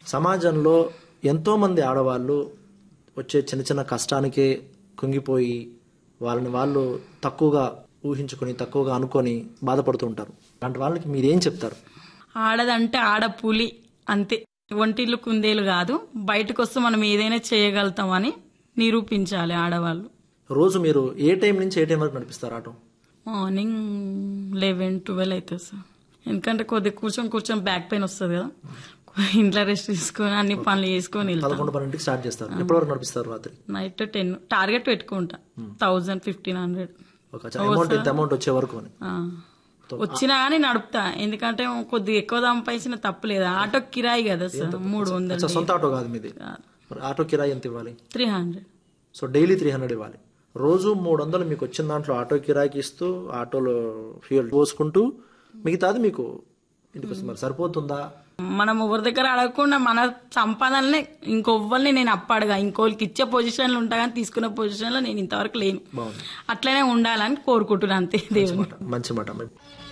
సమాజంలో ఎంతో మంది ఆడవాళ్ళు వచ్చే చిన్న చిన్న కష్టానికే కుంగిపోయి వాళ్ళని వాళ్ళు తక్కువగా ఊహించుకొని తక్కువగా అనుకొని బాధపడుతూ ఉంటారు అలాంటి వాళ్ళకి మీరేం చెప్తారు ఆడదంటే ఆడ పులి అంతే ఒంటిళ్ళు కుందేలు కాదు బయటకు వస్తే మనం ఏదైనా చేయగలుగుతామని నిరూపించాలి ఆడవాళ్ళు రోజు మీరు ఏ టైం నుంచి ఏ టైం వరకు నడిపిస్తారు ఆటో మార్నింగ్ లెవెన్ ట్వెల్వ్ అవుతుంది సార్ ఎందుకంటే కొద్దిగా కూర్చొని కూర్చొని బ్యాక్ పెయిన్ వస్తుంది కదా ఇంట్లో రెస్ట్ తీసుకొని అన్ని పనులు చేసుకొని వెళ్తాం పదకొండు పన్నెండుకి స్టార్ట్ చేస్తారు ఎప్పటి వరకు నడిపిస్తారు రాత్రి నైట్ టెన్ టార్గెట్ పెట్టుకుంటా థౌజండ్ ఫిఫ్టీన్ హండ్రెడ్ ఒక అమౌంట్ ఇంత అమౌంట్ వచ్చే వరకు అని వచ్చినా కానీ నడుపుతా ఎందుకంటే కొద్దిగా ఎక్కువ సంపాదించిన తప్పులేదు ఆటో కిరాయి కదా సార్ మూడు వందలు అచ్చా, సొంత ఆటో కాదు మీది మరి ఆటో కిరాయి ఎంత ఇవ్వాలి three hundred so daily three hundred ఇవ్వాలి రోజు మూడు వందలు మీకు వచ్చిన దాంట్లో ఆటో కిరాయికి ఇస్తూ ఆటోలో ఫ్యూయల్ పోసుకుంటూ మిగతాది మీకు ఇంటికి వస్తుంది మరి సరిపోతుందా మనం ఎవరి దగ్గర అడగకుండా మన సంపాదననే ఇంకొవ్వరిని నేను అప్పడగా ఇంకోళ్ళకి ఇచ్చే పొజిషన్లు ఉంటా కానీ తీసుకునే పొజిషన్లో నేను ఇంతవరకు లేను బాగుంది అట్లనే ఉండాలని కోరుకుంటున్నాను అంతే దేవుని మంచి మాట